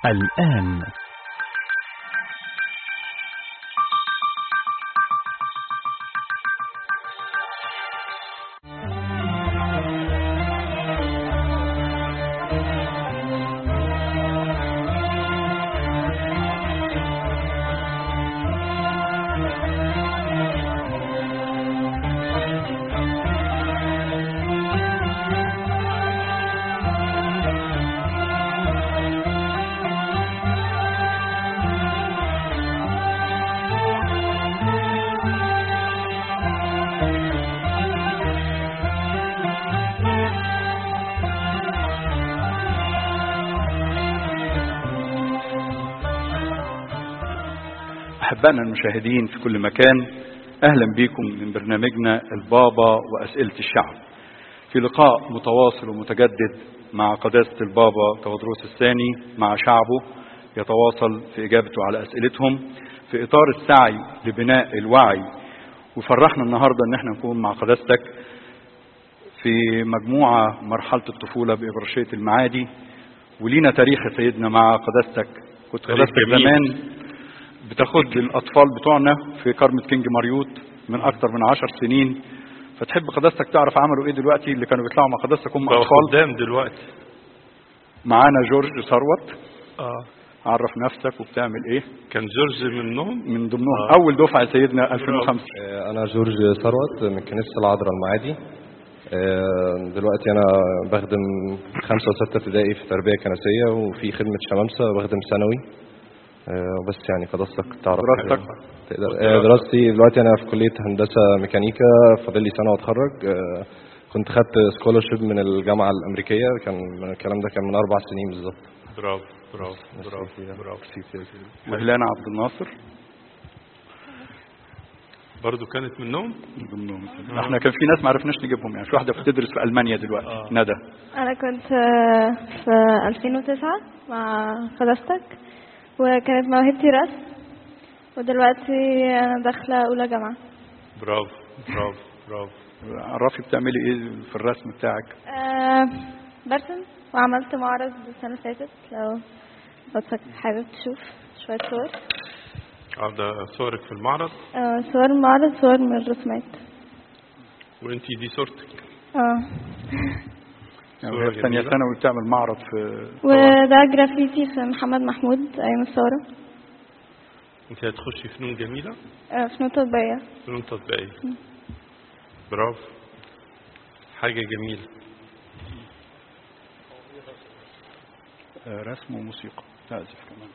الآن أحبائنا المشاهدين في كل مكان أهلا بكم من برنامجنا البابا وأسئلة الشعب في لقاء متواصل ومتجدد مع قداسة البابا تودروس الثاني مع شعبه يتواصل في إجابته على أسئلتهم في إطار السعي لبناء الوعي وفرحنا النهاردة أن احنا نكون مع قداستك في مجموعة مرحلة الطفولة بإبرشية المعادي ولينا تاريخ يا سيدنا مع قداستك كنت تاريخ قداستك جميل. زمان بتاخد الأطفال بتوعنا في كرمة كينج ماريوت من أكتر من عشر سنين فتحب قداستك تعرف عملوا إيه دلوقتي اللي كانوا بيطلعوا مع قداستك هم بقوا أطفال خدام دلوقتي معانا جورج ثروت اه عرف نفسك وبتعمل إيه كان جورج منهم من ضمنهم آه. أول دفعة يا سيدنا 2005 آه، أنا جورج ثروت من كنيسة العذراء المعادي آه، دلوقتي أنا بخدم خمسة وستة ابتدائي في تربية كنسية وفي خدمة شمامسة بخدم ثانوي آه، بس يعني قداستك تعرف دراستك؟ تقدر آه، دراستي دلوقتي أنا في كلية هندسة ميكانيكا فاضل لي سنة وأتخرج آه، كنت خدت سكولرشيب من الجامعة الأمريكية كان الكلام ده كان من أربع سنين بالظبط برافو برافو بس برافو فيها. برافو وهلانا عبد الناصر برضو كانت منهم من ضمنهم احنا كان في ناس ما عرفناش نجيبهم يعني في واحدة بتدرس في ألمانيا دلوقتي آه. ندى أنا كنت آه، في 2009 مع قداستك وكانت موهبتي رسم ودلوقتي أنا داخلة أولى جامعة برافو برافو برافو عرفي بتعملي ايه في الرسم بتاعك آه، برسم وعملت معرض السنة اللي فاتت لو بس حابب تشوف شوية صور اه ده صورك في المعرض آه، صور المعرض صور من الرسومات وانتي دي صورتك اه يعني صورة وهي في ثانية جميلة. ثانوي بتعمل معرض في وده جرافيتي في محمد محمود أيام الثورة انت هتخشي فنون جميلة آه، فنون تطبيقية فنون تطبيقية برافو حاجة جميلة آه، رسم وموسيقى تعزف كمان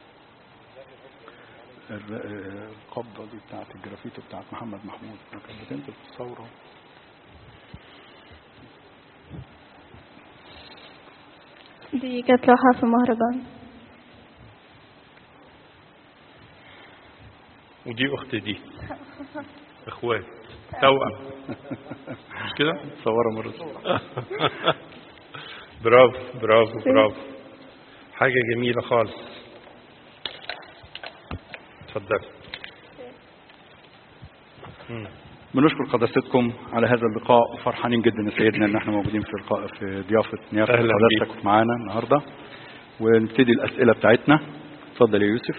الر- آه، القبضة دي بتاعت الجرافيتي بتاعت محمد محمود كانت بتنزل في الثورة دي كانت لوحة في مهرجان ودي اخت دي اخوات توأم مش كده صورة مرة برافو برافو برافو حاجة جميلة خالص اتفضل مم. بنشكر قداستكم على هذا اللقاء وفرحانين جدا يا سيدنا ان احنا موجودين في اللقاء في ضيافة نيافة أهلا قداستك معانا النهارده ونبتدي الأسئلة بتاعتنا اتفضل يا يوسف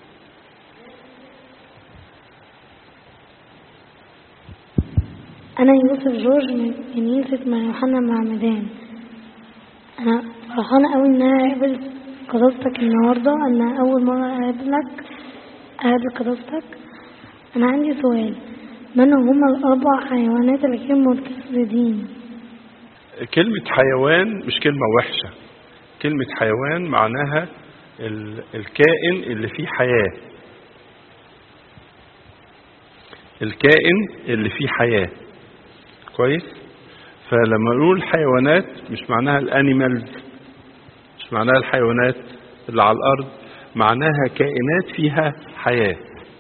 أنا يوسف جورج من كنيسة مع يوحنا المعمدان أنا فرحانة أوي إن أنا قابلت قداستك النهاردة أنا أول مرة أقابلك أقابل قداستك أنا عندي سؤال من هما الأربع حيوانات اللي كانوا متجسدين؟ كلمة حيوان مش كلمة وحشة كلمة حيوان معناها ال- الكائن اللي فيه حياة الكائن اللي فيه حياة كويس فلما نقول حيوانات مش معناها الانيمالز مش معناها الحيوانات اللي على الارض معناها كائنات فيها حياة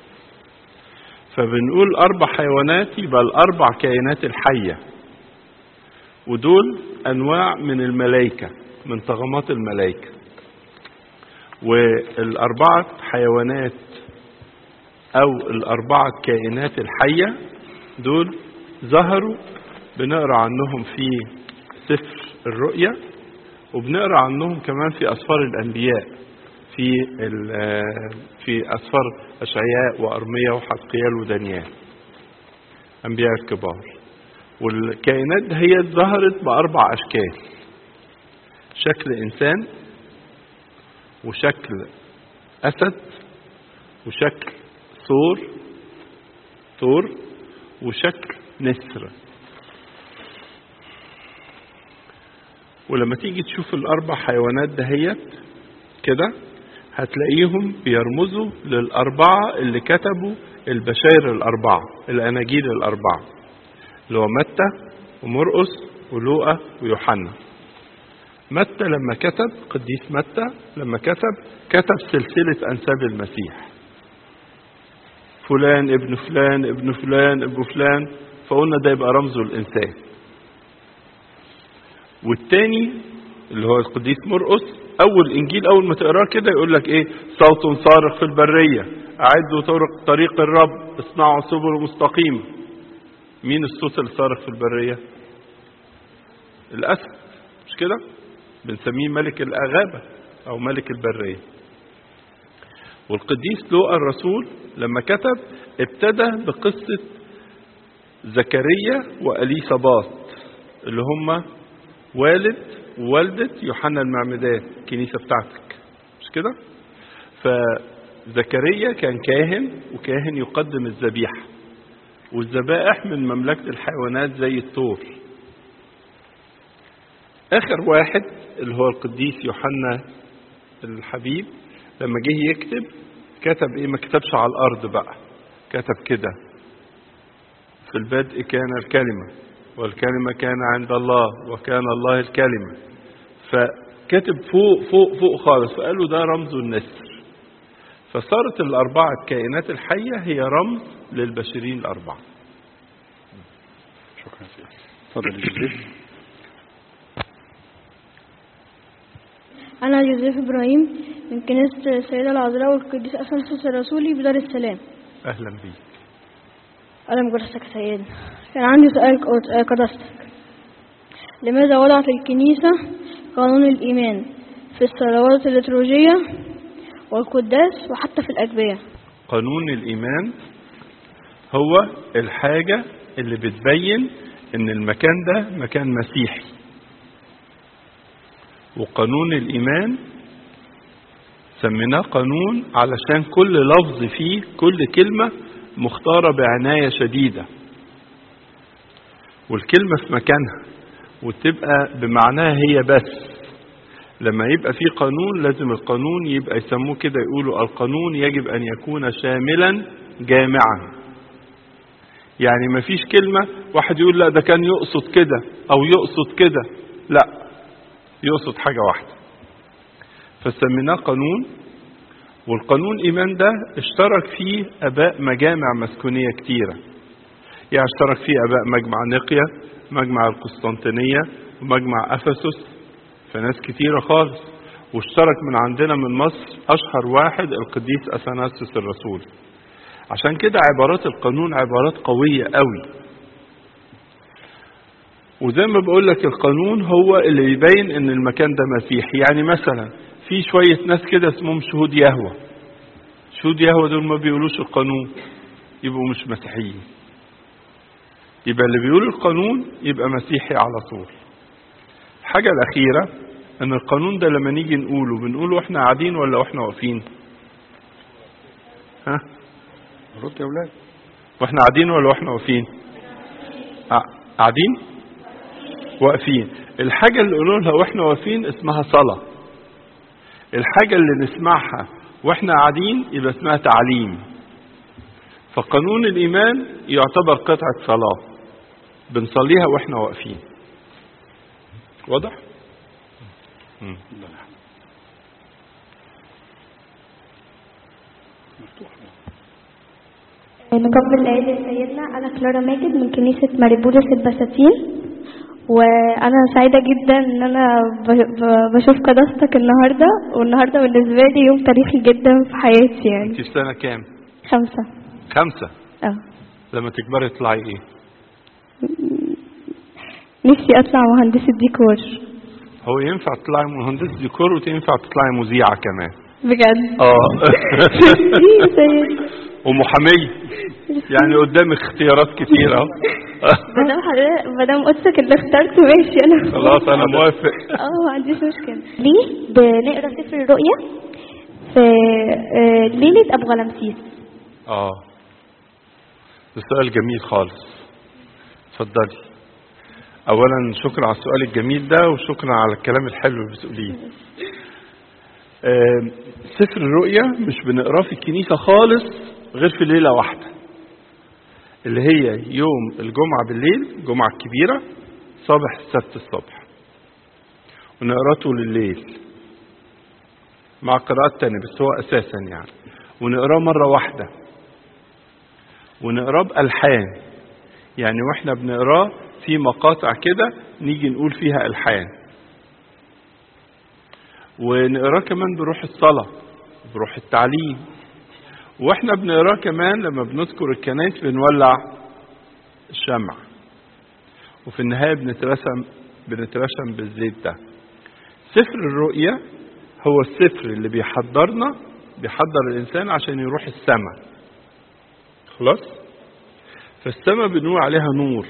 فبنقول اربع حيوانات يبقى الاربع كائنات الحيه ودول انواع من الملائكه من طغمات الملائكه والاربعه حيوانات او الاربعه كائنات الحيه دول ظهروا بنقرا عنهم في سفر الرؤيا وبنقرا عنهم كمان في اسفار الانبياء في ال- في أسفار أشعياء وأرميا وحزقيال ودانيال أنبياء الكبار والكائنات هي ظهرت بأربع أشكال شكل إنسان وشكل أسد وشكل ثور ثور وشكل نسر ولما تيجي تشوف الأربع حيوانات دهيت كده هتلاقيهم بيرمزوا للأربعة اللي كتبوا البشائر الأربعة الأناجيل الأربعة اللي هو متى ومرقس ولوقا ويوحنا متى لما كتب قديس متى لما كتب كتب سلسلة أنساب المسيح فلان ابن فلان ابن فلان ابن فلان فقلنا ده يبقى رمزه الإنسان والتاني اللي هو القديس مرقس أول إنجيل أول ما تقراه كده يقول لك إيه صوت صارخ في البرية أعدوا طرق طريق الرب اصنعوا سبل مستقيمة مين الصوت اللي صارخ في البرية الأسد مش كده بنسميه ملك الأغابة أو ملك البرية والقديس لوقا الرسول لما كتب ابتدى بقصة زكريا وأليصابات اللي هم والد ووالدة يوحنا المعمدان الكنيسة بتاعتك مش كده فزكريا كان كاهن وكاهن يقدم الذبيحة والذبائح من مملكة الحيوانات زي الثور آخر واحد اللي هو القديس يوحنا الحبيب لما جه يكتب كتب ايه ما كتبش على الارض بقى كتب كده في البدء كان الكلمة والكلمة كان عند الله وكان الله الكلمة فكتب فوق فوق فوق خالص فقالوا ده رمز النسر فصارت الأربعة الكائنات الحية هي رمز للبشرين الأربعة شكرا سيدي اتفضل يا جوزيف أنا يوسف إبراهيم من كنيسة السيدة العذراء والقديس أثناسيوس الرسولي بدار السلام أهلا بيك أهلا بقدستك يا سيدنا كان عندي سؤال قد- آه، قدستك لماذا وضعت الكنيسة قانون الإيمان في الصلوات الليتورجية والقداس وحتى في الأجبية قانون الإيمان هو الحاجة اللي بتبين إن المكان ده مكان مسيحي وقانون الإيمان سميناه قانون علشان كل لفظ فيه كل كلمة مختارة بعناية شديدة والكلمة في مكانها وتبقى بمعناها هي بس لما يبقى في قانون لازم القانون يبقى يسموه كده يقولوا القانون يجب أن يكون شاملا جامعا يعني ما فيش كلمة واحد يقول لا ده كان يقصد كده أو يقصد كده لا يقصد حاجة واحدة فسميناه قانون والقانون إيمان ده اشترك فيه أباء مجامع مسكونية كتيرة يعني اشترك فيه أباء مجمع نقيا مجمع القسطنطينية ومجمع أفسس فناس كتيرة خالص واشترك من عندنا من مصر أشهر واحد القديس أثناسيوس الرسول عشان كده عبارات القانون عبارات قوية قوي وزي ما بقول لك القانون هو اللي يبين ان المكان ده مسيحي يعني مثلا في شوية ناس كده اسمهم شهود يهوى شهود يهوى دول ما بيقولوش القانون يبقوا مش مسيحيين يبقى اللي بيقول القانون يبقى مسيحي على طول الحاجة الأخيرة ان القانون ده لما نيجي نقوله بنقوله واحنا قاعدين ولا واحنا واقفين ها رد يا اولاد واحنا قاعدين ولا واحنا واقفين قا- قاعدين واقفين الحاجة اللي نقولوا لها واحنا واقفين اسمها صلاة الحاجة اللي نسمعها واحنا قاعدين يبقى اسمها تعليم فقانون الإيمان يعتبر قطعة صلاة بنصليها واحنا واقفين واضح؟ مم. نكمل العيد لسيدنا أنا كلارا ماجد من كنيسة ماريبولس البساتين وأنا سعيدة جدا إن أنا ب- ب- بشوف قداستك النهاردة والنهاردة بالنسبة لي يوم تاريخي جدا في حياتي يعني انت في سنة كام؟ خمسة خمسة اه لما تكبري تطلعي ايه؟ نفسي أطلع مهندسة ديكور هو ينفع تطلعي مهندس ديكور وتنفع تطلعي مذيعة كمان بجد اه ميرسي يا سيدنا ومحامية يعني قدام اختيارات كتيرة مادام حضرتك مادام قدسك اللي اخترته ماشي انا خلاص انا موافق اه ما عنديش مشكلة ليه بنقرا سفر الرؤيا في آه، ليلة أبو غلمسيس اه ده سؤال جميل خالص اتفضلي اولا شكرا على السؤال الجميل ده وشكرا على الكلام الحلو اللي بتقوليه آم، سفر الرؤيا مش بنقراه في الكنيسة خالص غير في ليلة واحدة اللي هي يوم الجمعة بالليل الجمعة الكبيرة صباح السبت الصبح ونقراه طول الليل مع قراءات تانية بس هو أساسا يعني ونقراه مرة واحدة ونقراه بألحان يعني واحنا بنقراه في مقاطع كده نيجي نقول فيها ألحان ونقراه كمان بروح الصلاة بروح التعليم واحنا بنقراه كمان لما بنذكر الكنائس بنولع الشمع وفي النهاية بنترسم بنترسم بالزيت ده سفر الرؤيا هو السفر اللي بيحضرنا بيحضر الإنسان عشان يروح السماء خلاص فالسماء بنقول عليها نور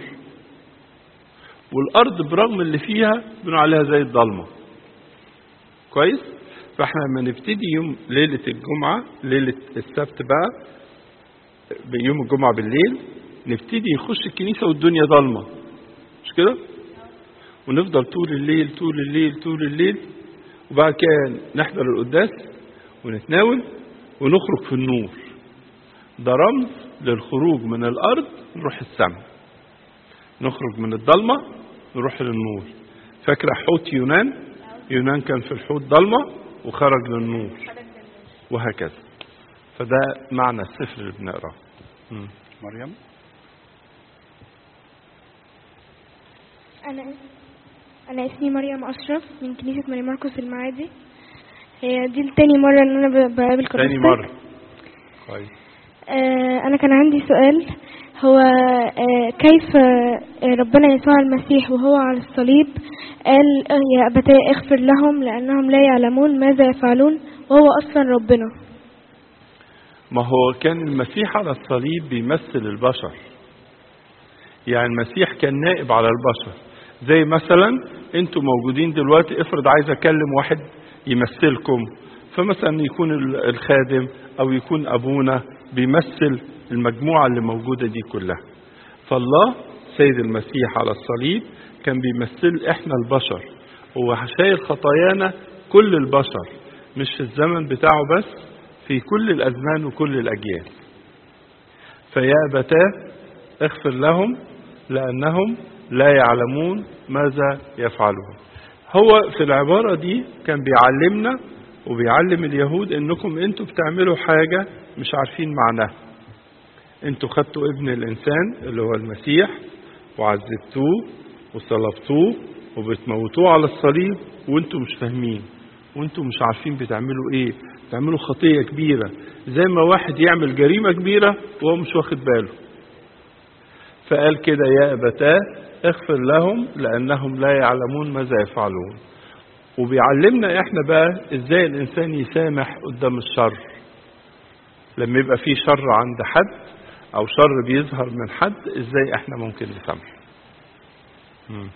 والأرض برغم اللي فيها بنقول عليها زي الضلمة كويس فاحنا لما نبتدي يوم ليلة الجمعة ليلة السبت بقى بيوم الجمعة بالليل نبتدي نخش الكنيسة والدنيا ضلمة مش كده ونفضل طول الليل طول الليل طول الليل وبعد كده نحضر القداس ونتناول ونخرج في النور ده رمز للخروج من الأرض نروح السماء نخرج من الضلمة نروح للنور فاكرة حوت يونان يونان كان في الحوت ضلمة وخرج للنور وهكذا فده معنى السفر اللي بنقراه مم. مريم أنا أنا اسمي مريم أشرف من كنيسة ماري مرقس المعادي هي دي تاني مرة إن أنا ب- بقابل تاني قداستك. مرة كويس آه أنا كان عندي سؤال هو آه كيف آه ربنا يسوع المسيح وهو على الصليب قال آه، يا أبتاه اغفر لهم لأنهم لا يعلمون ماذا يفعلون وهو أصلا ربنا ما هو كان المسيح على الصليب بيمثل البشر يعني المسيح كان نائب على البشر زي مثلا انتوا موجودين دلوقتي افرض عايز اكلم واحد يمثلكم فمثلا يكون ال- الخادم او يكون ابونا بيمثل المجموعة اللي موجودة دي كلها فالله سيد المسيح على الصليب كان بيمثل احنا البشر هو شايل خطايانا كل البشر مش في الزمن بتاعه بس في كل الأزمان وكل الأجيال فيا أبتاه اغفر لهم لأنهم لا يعلمون ماذا يفعلون هو في العبارة دي كان بيعلمنا وبيعلم اليهود انكم انتوا بتعملوا حاجة مش عارفين معناها انتوا خدتوا ابن الانسان اللي هو المسيح وعذبتوه وصلبتوه وبتموتوه على الصليب وانتوا مش فاهمين وانتوا مش عارفين بتعملوا ايه بتعملوا خطية كبيرة زي ما واحد يعمل جريمة كبيرة وهو مش واخد باله فقال كده يا أبتاه اغفر لهم لأنهم لا يعلمون ماذا يفعلون وبيعلمنا احنا بقى ازاي الانسان يسامح قدام الشر لما يبقى في شر عند حد او شر بيظهر من حد ازاي احنا ممكن نسامحه مم.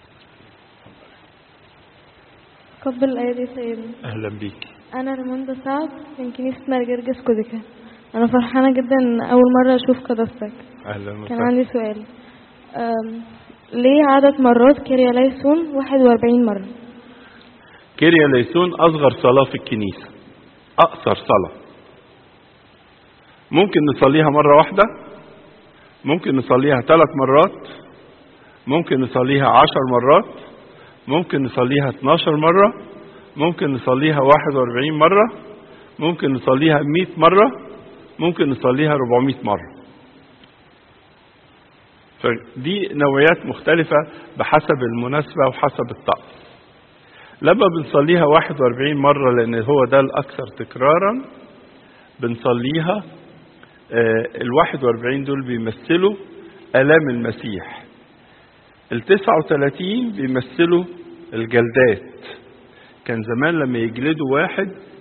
قبل الآية دي سيدنا اهلا بيك أنا ريموندا سعد من كنيسة مرجرجس كوديكا أنا فرحانة جدا إن أول مرة أشوف قداستك اهلا كان وسهلا عندي سؤال أم، ليه عدد مرات كرياليسون 41 مرة كيريا ليسون اصغر صلاة في الكنيسة اقصر صلاة ممكن نصليها مرة واحدة ممكن نصليها ثلاث مرات ممكن نصليها عشر مرات ممكن نصليها 12 مرة ممكن نصليها 41 مرة ممكن نصليها 100 مرة ممكن نصليها 400 مرة فدي نوعيات مختلفة بحسب المناسبة وحسب الطقس لما بنصليها 41 مرة لأن هو ده الأكثر تكرارا بنصليها ال 41 دول بيمثلوا آلام المسيح ال 39 بيمثلوا الجلدات كان زمان لما يجلدوا واحد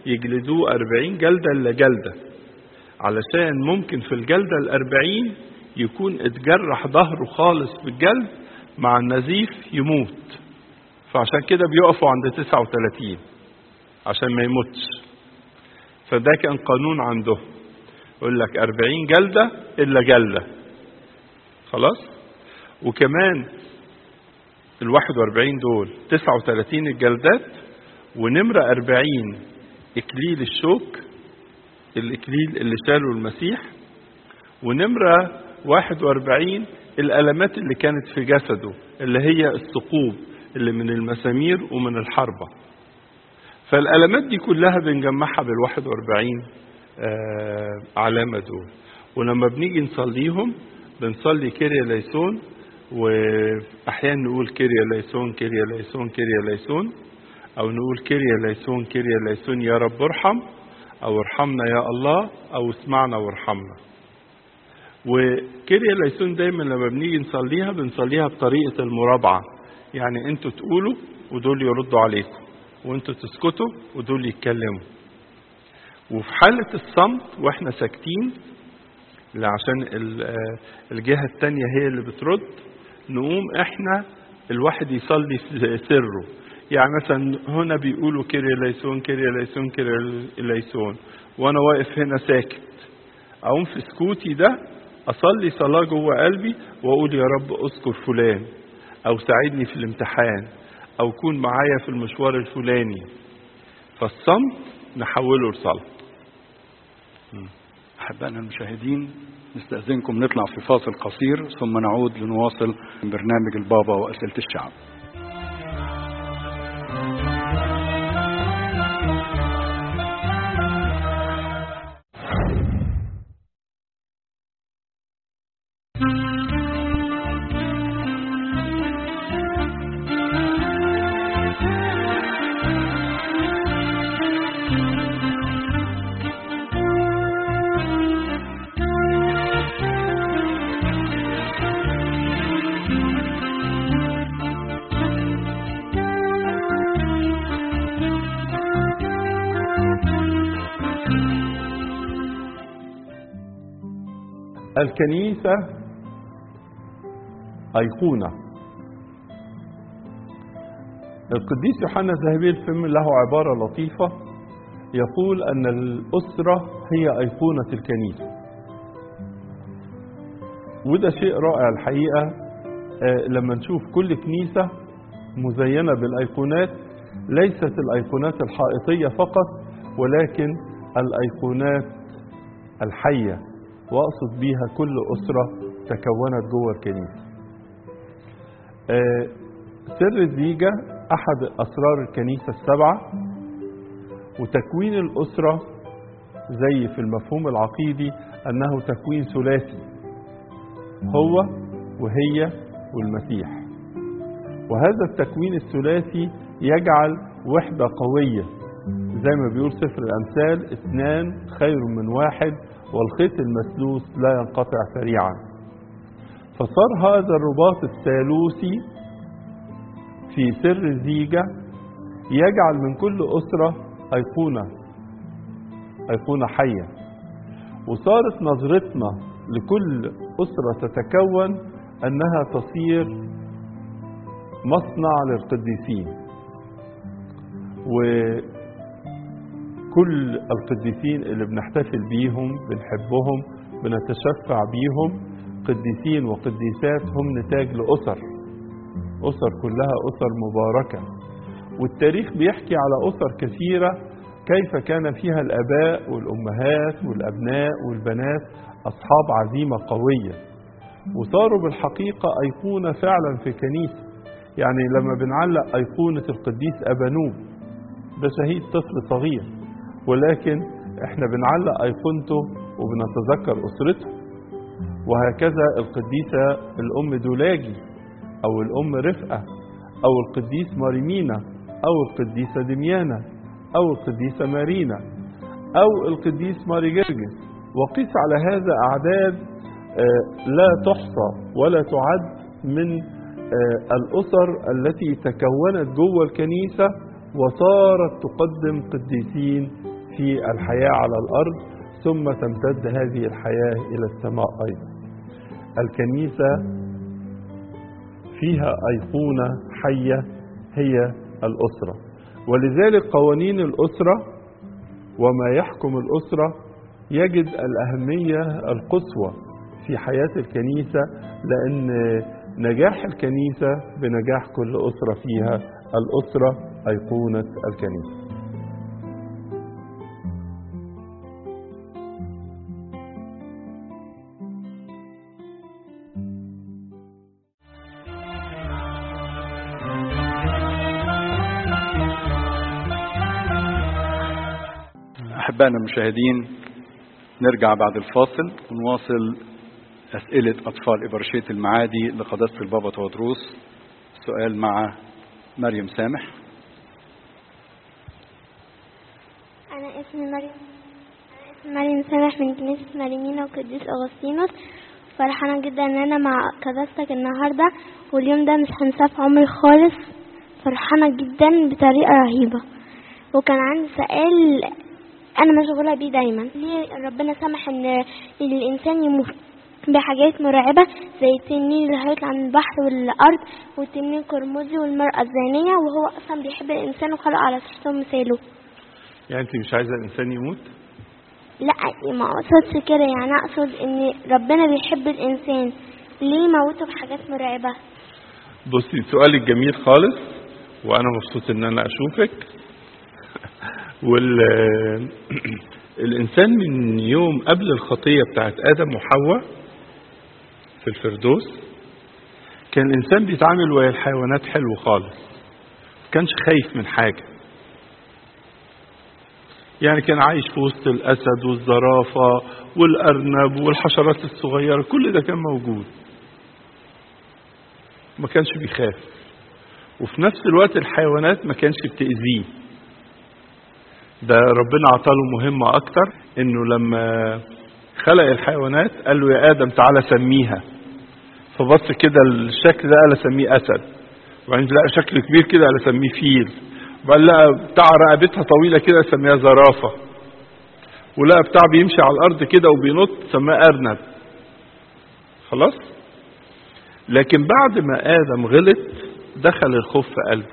يجلدوه أربعين جلدة إلا جلدة علشان ممكن في الجلدة الأربعين يكون اتجرح ظهره خالص بالجلد مع النزيف يموت فعشان كده بيقفوا عند 39 عشان ما يموتش فده كان قانون عندهم يقول لك 40 جلدة إلا جلدة خلاص وكمان ال 41 دول 39 الجلدات ونمرة 40 إكليل الشوك الإكليل اللي شاله المسيح ونمرة 41 الألمات اللي كانت في جسده اللي هي الثقوب اللي من المسامير ومن الحربة فالألمات دي كلها بنجمعها بال 41 آه علامة دول ولما بنيجي نصليهم بنصلي كيريا ليسون وأحيانا نقول كيريا ليسون كيريا ليسون كيريا ليسون أو نقول كيريا ليسون كيريا ليسون يا رب ارحم أو ارحمنا يا الله أو اسمعنا وارحمنا وكيريا ليسون دايما لما بنيجي نصليها بنصليها بطريقة المرابعة يعني انتوا تقولوا ودول يردوا عليكم وانتوا تسكتوا ودول يتكلموا وفي حالة الصمت واحنا ساكتين لا عشان الجهة التانية هي اللي بترد نقوم احنا الواحد يصلي في سره يعني مثلا هنا بيقولوا كيريا ليسون كيريا ليسون كيريا ليسون وانا واقف هنا ساكت اقوم في سكوتي ده اصلي صلاة جوه قلبي واقول يا رب اذكر فلان او ساعدني في الامتحان او كون معايا في المشوار الفلاني فالصمت نحوله لصلاة أحبائنا المشاهدين نستأذنكم نطلع في فاصل قصير ثم نعود لنواصل برنامج البابا وأسئلة الشعب الكنيسة أيقونة القديس يوحنا الذهبي الفم له عبارة لطيفة يقول أن الأسرة هي أيقونة الكنيسة وده شيء رائع الحقيقة لما نشوف كل كنيسة مزينة بالأيقونات ليست الأيقونات الحائطية فقط ولكن الأيقونات الحية واقصد بيها كل اسره تكونت جوه الكنيسه. سر الزيجه احد اسرار الكنيسه السبعه وتكوين الاسره زي في المفهوم العقيدي انه تكوين ثلاثي هو وهي والمسيح. وهذا التكوين الثلاثي يجعل وحده قويه زي ما بيقول سفر الامثال اثنان خير من واحد والخيط المسلوس لا ينقطع سريعا فصار هذا الرباط الثالوثي في سر الزيجة يجعل من كل أسرة أيقونة أيقونة حية وصارت نظرتنا لكل أسرة تتكون أنها تصير مصنع للقديسين وكل القديسين اللي بنحتفل بيهم بنحبهم بنتشفع بيهم قديسين وقديسات هم نتاج لأسر أسر كلها أسر مباركة والتاريخ بيحكي على أسر كثيرة كيف كان فيها الآباء والأمهات والأبناء والبنات أصحاب عزيمة قوية وصاروا بالحقيقة أيقونة فعلا في كنيسة يعني لما بنعلق أيقونة القديس أبانوب ده شهيد طفل صغير ولكن احنا بنعلق أيقونته وبنتذكر أسرته وهكذا القديسة الأم دولاجي أو الأم رفقة أو القديس ماريمينا أو القديسة دميانة أو القديسة مارينا أو القديس ماري جرجس وقيس على هذا أعداد لا تحصى ولا تعد من الأسر التي تكونت جوه الكنيسة وصارت تقدم قديسين في الحياة على الأرض ثم تمتد هذه الحياة إلى السماء أيضا الكنيسة فيها أيقونة حية هي الأسرة ولذلك قوانين الأسرة وما يحكم الأسرة يجد الأهمية القصوى في حياة الكنيسة لأن نجاح الكنيسة بنجاح كل أسرة فيها الأسرة أيقونة الكنيسة أحبائنا المشاهدين نرجع بعد الفاصل ونواصل أسئلة أطفال إبرشية المعادي لقداسة البابا تودروس سؤال مع مريم سامح أنا اسمي مريم أنا اسمي مريم سامح من كنيسة مريمينا وقديس أغسطينوس فرحانة جدا إن أنا مع قداستك النهاردة واليوم ده مش هنساه في عمري خالص فرحانة جدا بطريقة رهيبة وكان عندي سؤال أنا مشغولة بيه دايما ليه ربنا سمح إن إن الإنسان يموت بحاجات مرعبة زي التنين اللي هيطلع من البحر والأرض والتنين القرمزي والمرأة الزانية وهو أصلا بيحب الإنسان وخلقه على صورته ومثاله يعني أنت مش عايزة الإنسان يموت لا ما اقصدش كده يعني اقصد ان ربنا بيحب الانسان ليه موته بحاجات مرعبة بصي سؤالك جميل خالص وأنا مبسوط إن أنا أشوفك وال الإنسان من يوم قبل الخطية بتاعت آدم وحواء في الفردوس كان الإنسان بيتعامل ويا الحيوانات حلو خالص ما كانش خايف من حاجة يعني كان عايش في وسط الأسد والزرافة والأرنب والحشرات الصغيرة كل ده كان موجود ما كانش بيخاف وفي نفس الوقت الحيوانات ما كانش بتأذيه ده ربنا عطاله مهمة أكتر إنه لما خلق الحيوانات قال له يا آدم تعالى سميها فبص كده الشكل ده قال اسميه أسد وبعدين لقى شكل كبير كده قال اسميه فيل وبعدين لقى بتاع رقبتها طويلة كده سميها زرافة ولقى بتاع بيمشي على الأرض كده وبينط سماه أرنب خلاص لكن بعد ما آدم غلط دخل الخوف في قلبه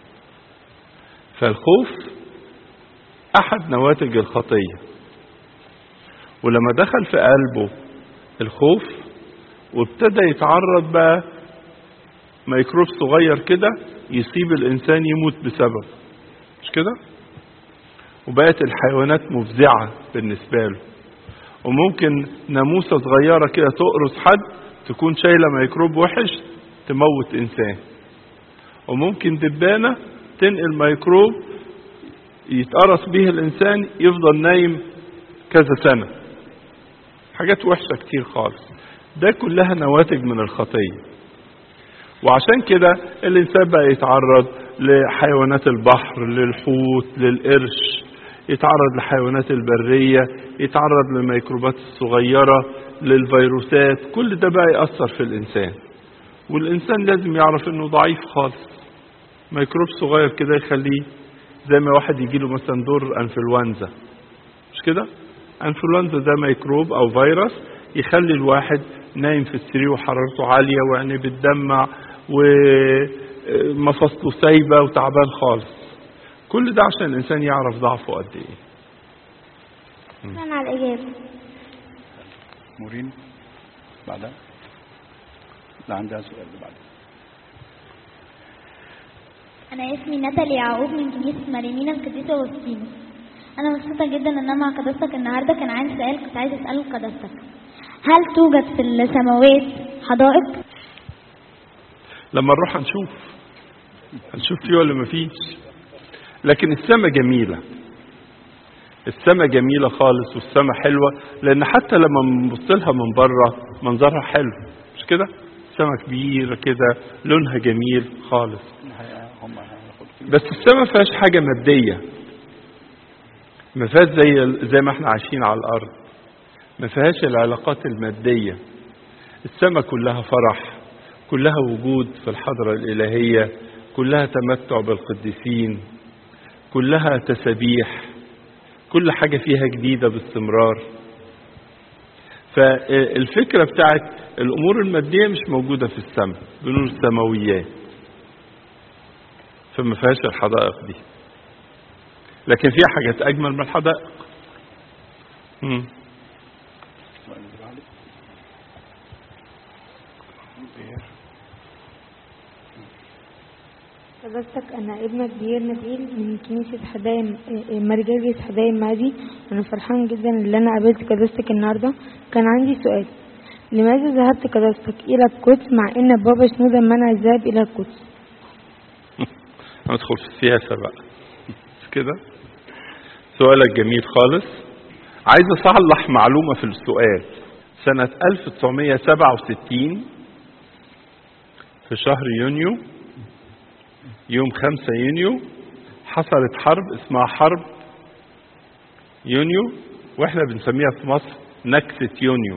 فالخوف أحد نواتج الخطية ولما دخل في قلبه الخوف وابتدى يتعرض بقى ميكروب صغير كده يصيب الإنسان يموت بسبب مش كده وبقت الحيوانات مفزعة بالنسبة له وممكن ناموسة صغيرة كده تقرص حد تكون شايلة ميكروب وحش تموت إنسان وممكن دبانة تنقل ميكروب يتقرص به الإنسان يفضل نايم كذا سنة حاجات وحشة كتير خالص ده كلها نواتج من الخطية وعشان كده الإنسان بقى يتعرض لحيوانات البحر للحوت للقرش يتعرض لحيوانات البرية يتعرض للميكروبات الصغيرة للفيروسات كل ده بقى يأثر في الإنسان والإنسان لازم يعرف إنه ضعيف خالص ميكروب صغير كده يخليه زي ما واحد يجيله مثلا دور انفلونزا مش كده انفلونزا ده ميكروب او فيروس يخلي الواحد نايم في السرير وحرارته عالية وعينيه بتدمع ومفاصله سايبة وتعبان خالص كل ده عشان الإنسان يعرف ضعفه قد إيه شكرا على الإجابة مورين بعدها لا عندها سؤال اللي بعدها أنا اسمي ناتالي يعقوب من كنيسة مريمينا القديسة أغسطينوس أنا مبسوطة جدا إن أنا مع قداستك النهاردة كان عندي سؤال كنت عايزة أسأله لقداستك هل توجد في السماوات حدائق؟ لما نروح هنشوف هنشوف فيه ولا مفيش لكن السماء جميلة السماء جميلة خالص والسماء حلوة لأن حتى لما نبص لها من بره منظرها حلو مش كده؟ سماء كبيرة كده لونها جميل خالص بس السماء فيهاش حاجة مادية ما فيهاش زي زي ما احنا عايشين على الأرض ما فيهاش العلاقات المادية السماء كلها فرح كلها وجود في الحضرة الإلهية كلها تمتع بالقديسين كلها تسبيح كل حاجة فيها جديدة باستمرار فالفكرة بتاعت الأمور المادية مش موجودة في السماء بنقول السماويات فما فيهاش الحدائق دي لكن فيها حاجات أجمل من الحدائق مم. حضرتك أنا ابنك كبير نبيل من كنيسة حدايم مرجلية حدايم معدي أنا فرحان جدا إن أنا قابلت قداستك النهاردة كان عندي سؤال لماذا ذهبت قداستك إلى القدس مع إن بابا شنودة منع الذهاب إلى القدس؟ ندخل في السياسة بقى مش كده سؤالك جميل خالص عايز أصلح معلومة في السؤال سنة 1967 في شهر يونيو يوم 5 يونيو حصلت حرب اسمها حرب يونيو واحنا بنسميها في مصر نكسة يونيو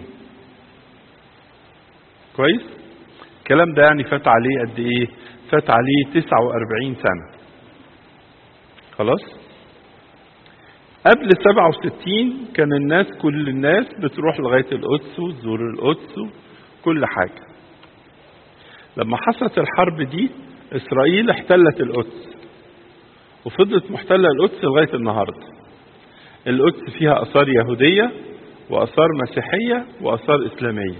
كويس الكلام ده يعني فات عليه قد ايه فات عليه 49 سنة خلاص قبل 67 كان الناس كل الناس بتروح لغاية القدس وتزور القدس كل حاجة لما حصلت الحرب دي إسرائيل احتلت القدس وفضلت محتلة القدس لغاية النهاردة القدس فيها آثار يهودية وآثار مسيحية وآثار إسلامية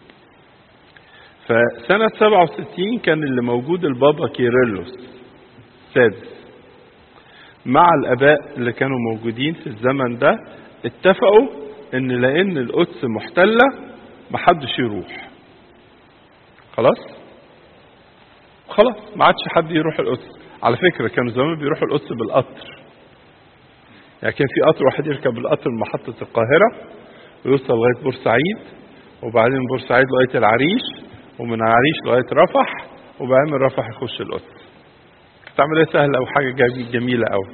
فسنة 67 كان اللي موجود البابا كيرلس سادس مع الآباء اللي كانوا موجودين في الزمن ده اتفقوا ان لان القدس محتلة محدش يروح خلاص خلاص ما عادش حد يروح القدس على فكرة كانوا زمان بيروحوا القدس بالقطر يعني كان في قطر واحد يركب القطر من محطة القاهرة ويوصل لغاية بورسعيد وبعدين من بورسعيد لغاية العريش ومن العريش لغاية رفح وبعدين من رفح يخش القدس كانت عملية سهلة وحاجة جميلة قوي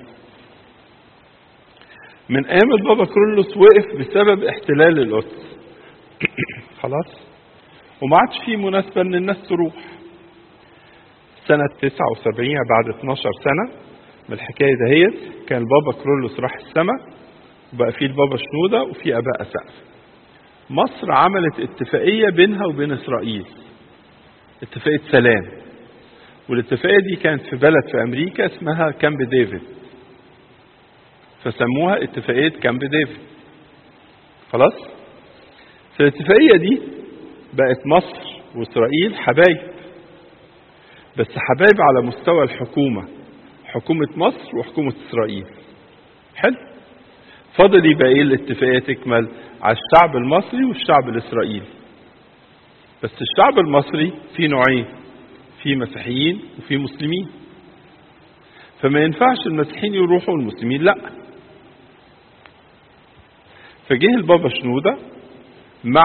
من ايام البابا كرولوس وقف بسبب احتلال القدس خلاص وما عادش في مناسبة ان الناس تروح سنة 79 بعد 12 سنة من الحكاية دهيت كان البابا كرولوس راح السماء وبقى فيه البابا شنودة وفي اباء سقف مصر عملت اتفاقية بينها وبين اسرائيل اتفاقية سلام والاتفاقية دي كانت في بلد في امريكا اسمها كامب ديفيد فسموها اتفاقية كامب ديفيد خلاص في الاتفاقية دي بقت مصر واسرائيل حبايب بس حبايب على مستوى الحكومة حكومة مصر وحكومة اسرائيل حلو فاضل يبقى ايه الاتفاقية تكمل على الشعب المصري والشعب الاسرائيلي بس الشعب المصري فيه نوعين في مسيحيين وفي مسلمين فما ينفعش المسيحيين يروحوا والمسلمين لا فجه البابا شنودة مع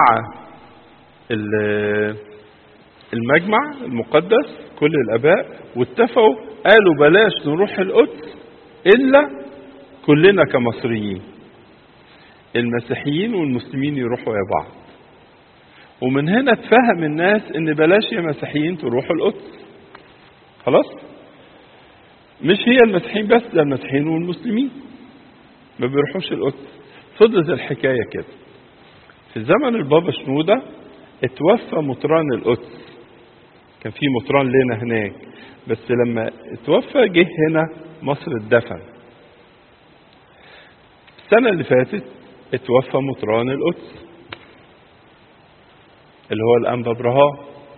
المجمع المقدس كل الاباء واتفقوا قالوا بلاش نروح القدس الا كلنا كمصريين المسيحيين والمسلمين يروحوا يا بعض ومن هنا اتفهم الناس ان بلاش يا مسيحيين تروحوا القدس خلاص مش هي المسيحيين بس ده المسيحيين والمسلمين ما بيروحوش القدس فضلت الحكاية كده في زمن البابا شنودة اتوفى مطران القدس كان في مطران لنا هناك بس لما اتوفى جه هنا مصر اتدفن السنة اللي فاتت اتوفى مطران القدس اللي هو الأنبا إبراهام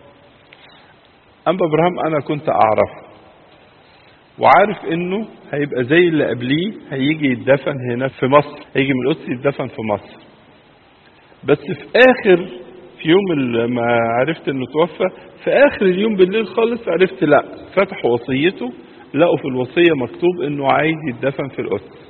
أنبا إبراهام أنا كنت أعرفه وعارف انه هيبقى زي اللي قبليه هيجي يتدفن هنا في مصر هيجي من القدس يتدفن في مصر بس في اخر في يوم ما عرفت انه توفى في اخر اليوم بالليل خالص عرفت لا فتحوا وصيته لقوا في الوصية مكتوب انه عايز يتدفن في القدس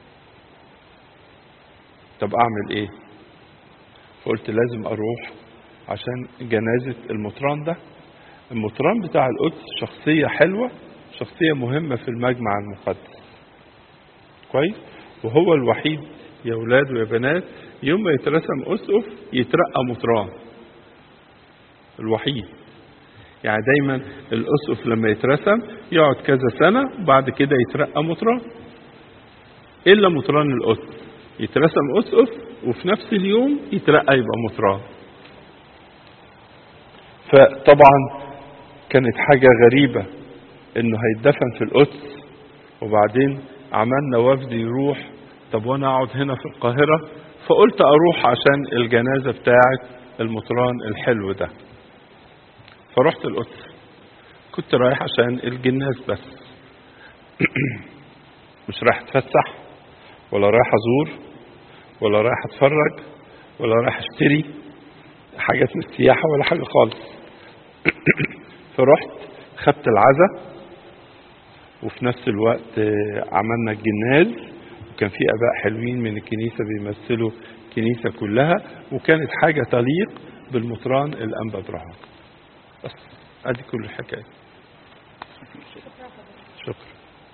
طب اعمل ايه فقلت لازم اروح عشان جنازة المطران ده المطران بتاع القدس شخصية حلوة شخصية مهمة في المجمع المقدس كويس وهو الوحيد يا أولاد ويا بنات يوم ما يترسم أسقف يترقى مطران الوحيد يعني دايما الأسقف لما يترسم يقعد كذا سنة وبعد كده يترقى مطران إلا مطران القدس يترسم أسقف وفي نفس اليوم يترقى يبقى مطران فطبعا كانت حاجة غريبة انه هيتدفن في القدس وبعدين عملنا وفد يروح طب وانا اقعد هنا في القاهرة فقلت اروح عشان الجنازة بتاعت المطران الحلو ده فرحت القدس كنت رايح عشان الجناز بس مش رايح اتفسح ولا رايح ازور ولا رايح اتفرج ولا رايح اشتري حاجات من السياحة ولا حاجة خالص فرحت خدت العزا وفي نفس الوقت عملنا الجناز وكان في اباء حلوين من الكنيسة بيمثلوا الكنيسة كلها وكانت حاجة تليق بالمطران الانبا ابراهيم بس ادي كل الحكاية شكرا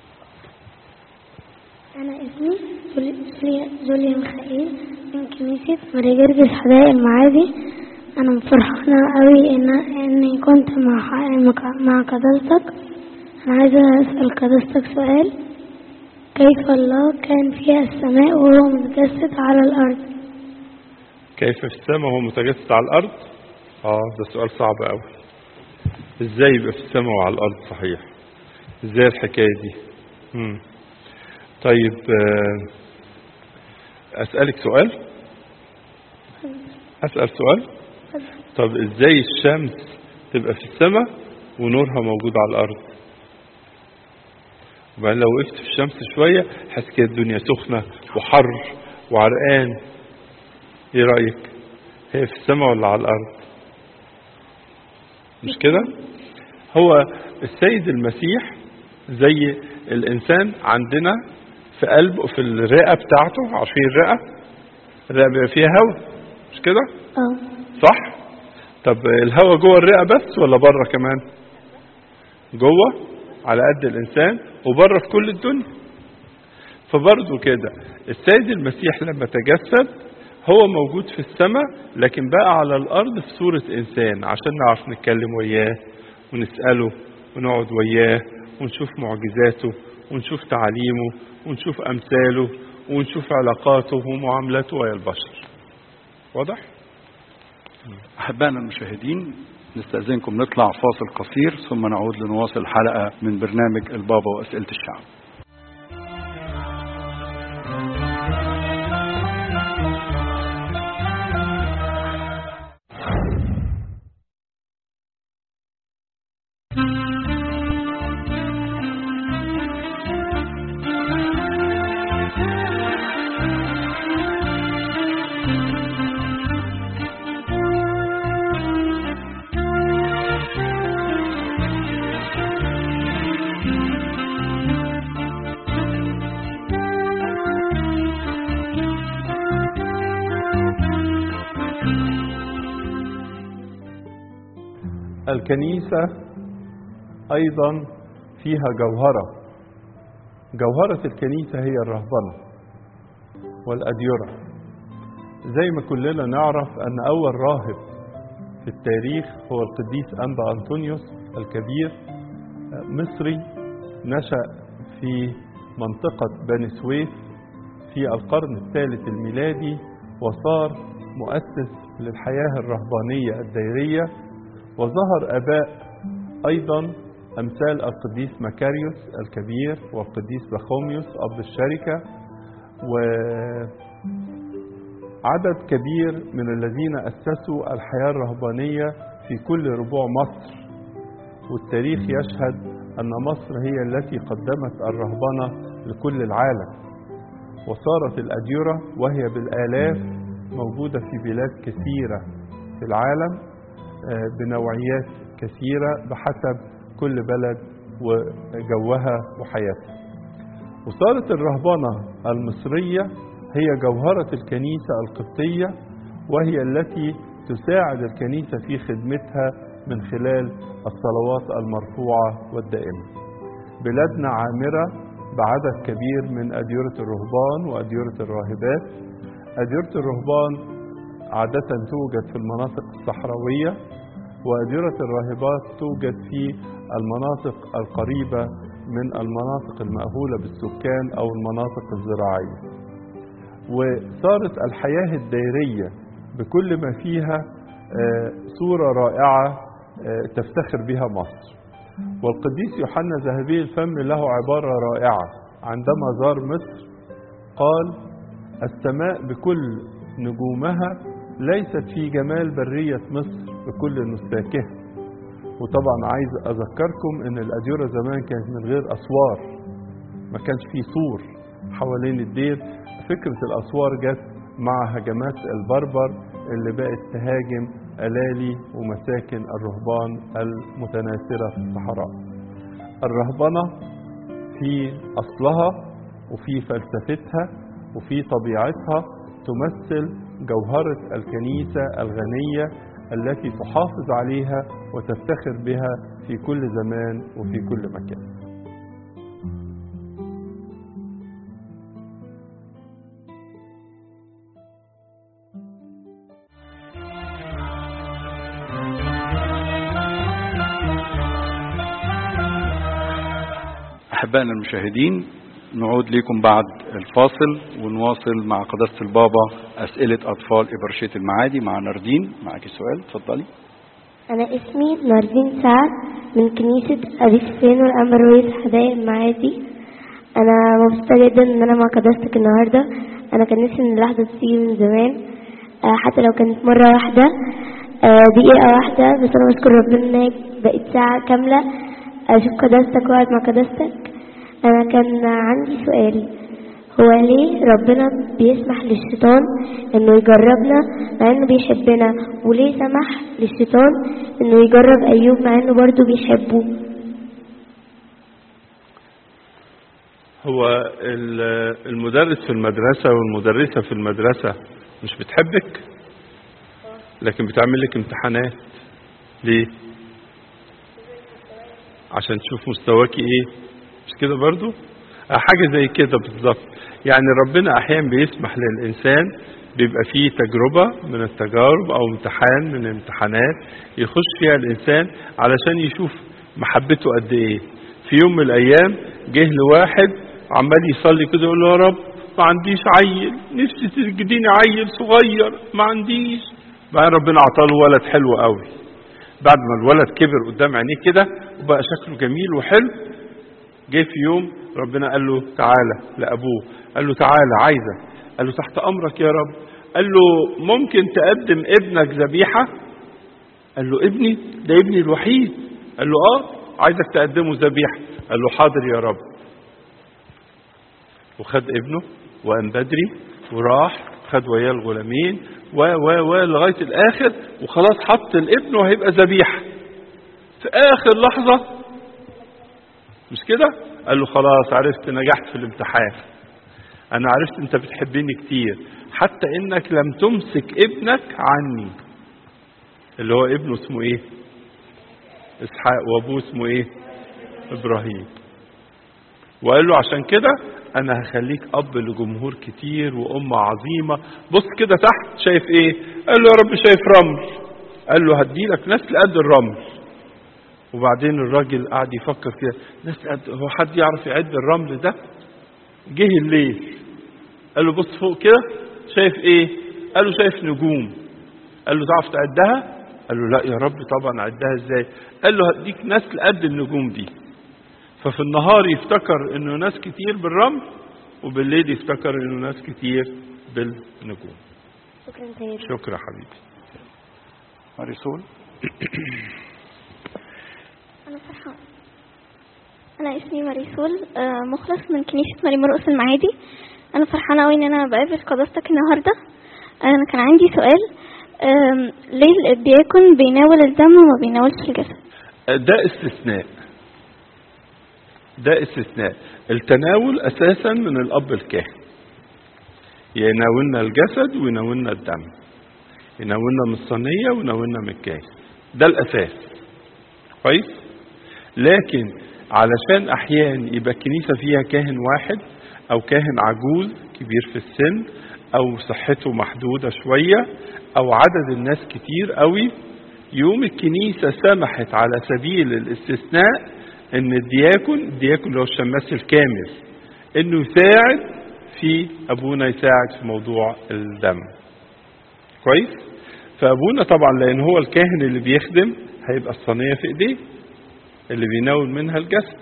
أنا اسمي جوليا جوليا ميخائيل من كنيسة ماري جرجس حدائق المعادي أنا فرحانة قوي إن إني كنت مع مع قداستك أنا عايزة أسأل قداستك سؤال كيف الله كان في السماء وهو متجسد على الأرض كيف في السماء وهو متجسد على الارض اه ده سؤال صعب قوي ازاي يبقى في السماء وعلى الارض صحيح ازاي الحكايه دي مم. طيب آه، اسالك سؤال اسال سؤال طب ازاي الشمس تبقى في السماء ونورها موجود على الارض وبعدين لو وقفت في الشمس شويه حس كده الدنيا سخنه وحر وعرقان ايه رايك هي في السماء ولا على الارض مش كده هو السيد المسيح زي الانسان عندنا في قلبه في الرئه بتاعته عارفين الرئه الرئه بيبقى فيها هواء مش كده اه صح طب الهواء جوه الرئه بس ولا بره كمان جوه على قد الانسان وبره في كل الدنيا فبرضه كده السيد المسيح لما تجسد هو موجود في السماء لكن بقى على الارض في صورة انسان عشان نعرف نتكلم وياه ونسأله ونقعد وياه ونشوف معجزاته ونشوف تعاليمه ونشوف امثاله ونشوف علاقاته ومعاملته ويا البشر واضح؟ أحبائنا المشاهدين نستأذنكم نطلع فاصل قصير ثم نعود لنواصل الحلقة من برنامج البابا وأسئلة الشعب الكنيسة أيضا فيها جوهرة جوهرة الكنيسة هي الرهبنة والأديرة زي ما كلنا نعرف أن أول راهب في التاريخ هو القديس أنبا أنطونيوس الكبير مصري نشأ في منطقة بني سويف في القرن الثالث الميلادي وصار مؤسس للحياة الرهبانية الديرية وظهر أباء أيضا أمثال القديس مكاريوس الكبير والقديس بخوميوس أب الشركة وعدد كبير من الذين أسسوا الحياة الرهبانية في كل ربوع مصر والتاريخ يشهد أن مصر هي التي قدمت الرهبنة لكل العالم وصارت الأديرة وهي بالآلاف موجودة في بلاد كثيرة في العالم بنوعيات كثيرة بحسب كل بلد وجوها وحياتها وصارت الرهبنة المصرية هي جوهرة الكنيسة القبطية وهي التي تساعد الكنيسة في خدمتها من خلال الصلوات المرفوعة والدائمة بلادنا عامرة بعدد كبير من أديرة الرهبان وأديرة الراهبات أديرة الرهبان عادة توجد في المناطق الصحراوية وأديرة الراهبات توجد في المناطق القريبة من المناطق المأهولة بالسكان أو المناطق الزراعية وصارت الحياة الدائرية بكل ما فيها آه، صورة رائعة آه، تفتخر بها مصر والقديس يوحنا ذهبي الفم له عبارة رائعة عندما زار مصر قال السماء بكل نجومها ليست في جمال برية مصر بكل نساكها وطبعا عايز أذكركم أن الأديرة زمان كانت من غير أسوار ما كانش في سور حوالين الدير فكرة الأسوار جت مع هجمات البربر اللي بقت تهاجم ألالي ومساكن الرهبان المتناثرة في الصحراء الرهبنة في أصلها وفي فلسفتها وفي طبيعتها تمثل جوهرة الكنيسة الغنية التي تحافظ عليها وتفتخر بها في كل زمان وفي كل مكان أحبائنا المشاهدين نعود لكم بعد الفاصل ونواصل مع قداسة البابا أسئلة أطفال إبرشية المعادي مع ناردين معك سؤال اتفضلي أنا اسمي ناردين سعد من كنيسة أبي سفين والأمرويز حدائق المعادي أنا مبسوطة جدا إن أنا مع قداستك النهاردة أنا كان نفسي إن اللحظة تيجي من زمان آه، حتى لو كانت مرة واحدة آه، دقيقة واحدة بس أنا بشكر ربنا إن بقيت ساعة كاملة أشوف قداستك وأقعد مع قداستك أنا كان عندي سؤال هو ليه ربنا بيسمح للشيطان انه يجربنا مع انه بيحبنا وليه سمح للشيطان انه يجرب ايوب مع انه برضه بيحبه هو ال- المدرس في المدرسة والمدرسة في المدرسة مش بتحبك لكن بتعمل لك امتحانات ليه عشان تشوف مستواكي ايه مش كده برضو آه، حاجة زي كده بالظبط يعني ربنا احيانا بيسمح للانسان بيبقى فيه تجربة من التجارب او امتحان من الامتحانات يخش فيها الانسان علشان يشوف محبته قد ايه في يوم من الايام جه لواحد عمال يصلي كده يقول له يا رب ما عنديش عيل نفسي تجديني عيل صغير ما عنديش بعدين ربنا عطاله ولد حلو قوي بعد ما الولد كبر قدام عينيه كده وبقى شكله جميل وحلو جه في يوم ربنا قال له تعالى لأبوه قال له تعالى عايزك قال له تحت أمرك يا رب قال له ممكن تقدم ابنك ذبيحة قال له ابني ده ابني الوحيد قال له اه عايزك تقدمه ذبيحة قال له حاضر يا رب وخد ابنه وقام بدري وراح خد وياه الغلامين و و و لغايه الاخر وخلاص حط الابن وهيبقى ذبيحه في اخر لحظه مش كده قال له خلاص عرفت نجحت في الامتحان انا عرفت انت بتحبني كتير حتى انك لم تمسك ابنك عني اللي هو ابنه اسمه ايه اسحاق وابوه اسمه ايه ابراهيم وقال له عشان كده انا هخليك اب لجمهور كتير وامه عظيمه بص كده تحت شايف ايه قال له يا رب شايف رمل قال له هديلك نسل قد الرمل وبعدين الراجل قعد يفكر كده نسل قد هو حد يعرف يعد الرمل ده جه الليل قال له بص فوق كده شايف ايه قال له شايف نجوم قال له تعرف تعدها قال له لا يا رب طبعا اعدها ازاي قال له هديك نسل قد النجوم دي ففي النهار يفتكر انه ناس كتير بالرمل وبالليل يفتكر انه ناس كتير بالنجوم شكرا سيدي شكرا حبيبي ماريسول أنا فرحان أنا اسمي ماريسول آه، مخلص من كنيسة مريم مرقس المعادي أنا فرحانة أوي إن أنا بقابل قداستك النهاردة أنا كان عندي سؤال آم، ليه الدياكون بيناول الدم وما بيناولش الجسد ده استثناء ده استثناء التناول اساسا من الاب الكاهن يناولنا الجسد ويناولنا الدم يناولنا من الصينيه ويناولنا من الكاس ده الاساس كويس لكن علشان احيانا يبقى الكنيسه فيها كاهن واحد او كاهن عجوز كبير في السن او صحته محدوده شويه او عدد الناس كتير قوي يوم الكنيسه سمحت على سبيل الاستثناء ان الدياكون الدياكون اللي هو الشماس الكامل انه يساعد في ابونا يساعد في موضوع الدم كويس فابونا طبعا لان هو الكاهن اللي بيخدم هيبقى الصينيه في ايديه اللي بيناول منها الجسد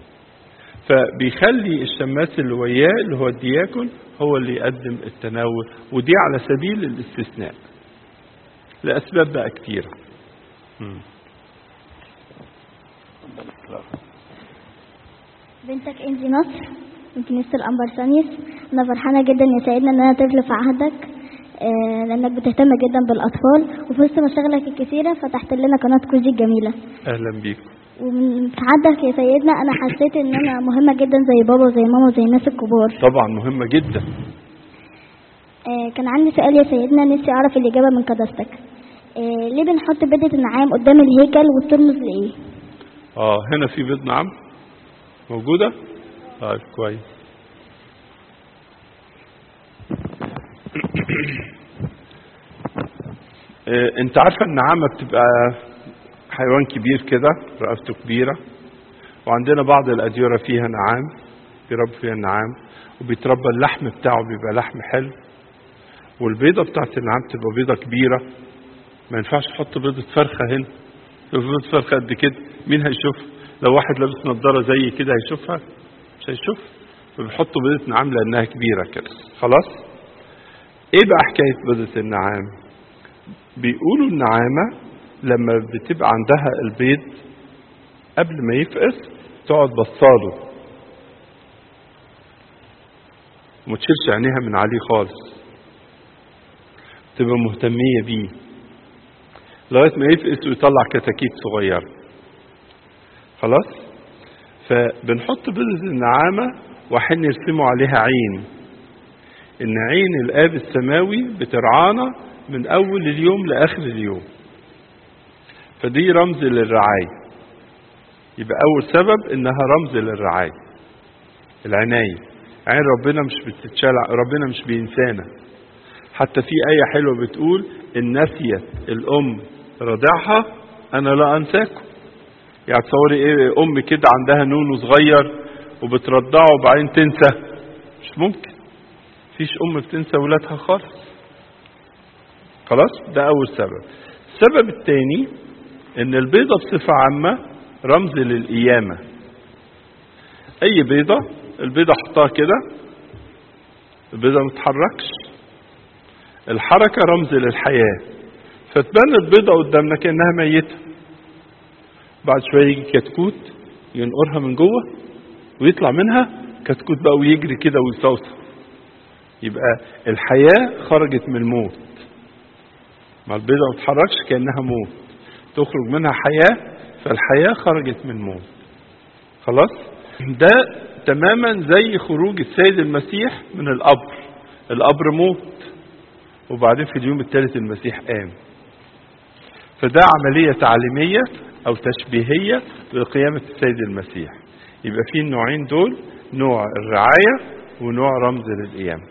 فبيخلي الشماس اللي وياه اللي هو الدياكون هو اللي يقدم التناول ودي على سبيل الاستثناء لاسباب بقى كتيره مم. بنتك انجي نصر من كنيسة الأنبر سانيس أنا فرحانة جدا يا سيدنا إن أنا طفل في عهدك آه، لأنك بتهتم جدا بالأطفال وفي وسط مشاغلك الكثيرة فتحت لنا قناة كوجي الجميلة اهلا بيكم ومن عهدك يا سيدنا أنا حسيت إن أنا مهمة جدا زي بابا وزي ماما وزي الناس الكبار طبعا مهمه جدا آه، كان عندي سؤال يا سيدنا نفسي أعرف الإجابة من قداستك آه، ليه بنحط بيضة النعام قدام الهيكل وبترمز لإيه؟ اه هنا في بيض نعم موجوده طيب كويس آه، انت عارفه النعامه بتبقى حيوان كبير كده رقبته كبيره وعندنا بعض الاديره فيها نعام بيربوا فيها النعام وبيتربى اللحم بتاعه بيبقى لحم حلو والبيضه بتاعت النعام تبقى بيضه كبيره ما ينفعش تحط بيضه فرخه هنا لو بيضه فرخه قد كده مين هيشوفها لو واحد لابس نظاره زي كده هيشوفها مش هيشوف فبيحطوا بيضه نعام لانها كبيره كده خلاص ايه بقى حكايه بيضه النعام بيقولوا النعامه لما بتبقى عندها البيض قبل ما يفقس تقعد بصاله وما تشيلش عينيها من عليه خالص تبقى مهتمية بيه لغاية ما يفقس ويطلع كتاكيت صغيرة خلاص فبنحط بيضة النعامة وحين نرسموا عليها عين ان عين الاب السماوي بترعانا من اول اليوم لاخر اليوم فدي رمز للرعاية يبقى اول سبب انها رمز للرعاية العناية عين ربنا مش بتتشال ربنا مش بينسانا حتى في آية حلوة بتقول إن نسيت الأم رضعها أنا لا أنساكم يعني تصوري إيه أم كده عندها نونو صغير وبترضعه وبعدين تنسى مش ممكن مفيش أم بتنسى ولادها خالص خلاص ده أول سبب السبب الثاني إن البيضة بصفة عامة رمز للقيامة أي بيضة البيضة حطها كده البيضة ما تتحركش الحركة رمز للحياة فتبان البيضة قدامنا كأنها ميتة بعد شوية يجي كتكوت ينقرها من جوه ويطلع منها كتكوت بقى ويجري كده ويصوصو يبقى الحياة خرجت من الموت ما البيضة ما تتحركش كأنها موت تخرج منها حياة فالحياة خرجت من الموت خلاص ده تماما زي خروج السيد المسيح من القبر القبر موت وبعدين في اليوم الثالث المسيح قام فده عملية تعليمية أو تشبيهية لقيامة السيد المسيح يبقى في النوعين دول نوع الرعاية ونوع رمز للقيامة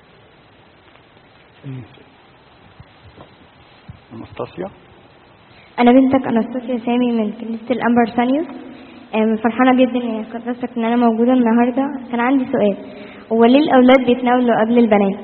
أنستاسيا انا بنتك انستاسيا سامي من كنيسه الامبر سانيوس آم، فرحانه جدا ان قدرتك ان انا موجوده النهارده كان عندي سؤال هو ليه الاولاد بيتناولوا قبل البنات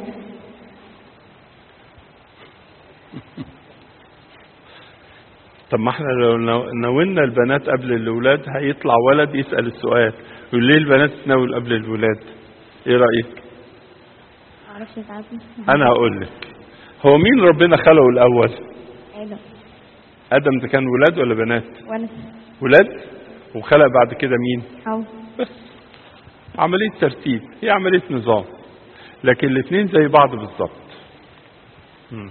طب ما احنا لو نو- ناولنا البنات قبل الولاد هيطلع ولد يسأل السؤال يقول ليه البنات تتناول قبل الولاد ايه رأيك معرفش ساعات انا هقول لك هو مين ربنا خلقه الاول ادم ادم ده كان ولاد ولا بنات وانا ولاد وخلق بعد كده مين او بس عملية ترتيب هي عملية نظام لكن الاثنين زي بعض بالظبط مم.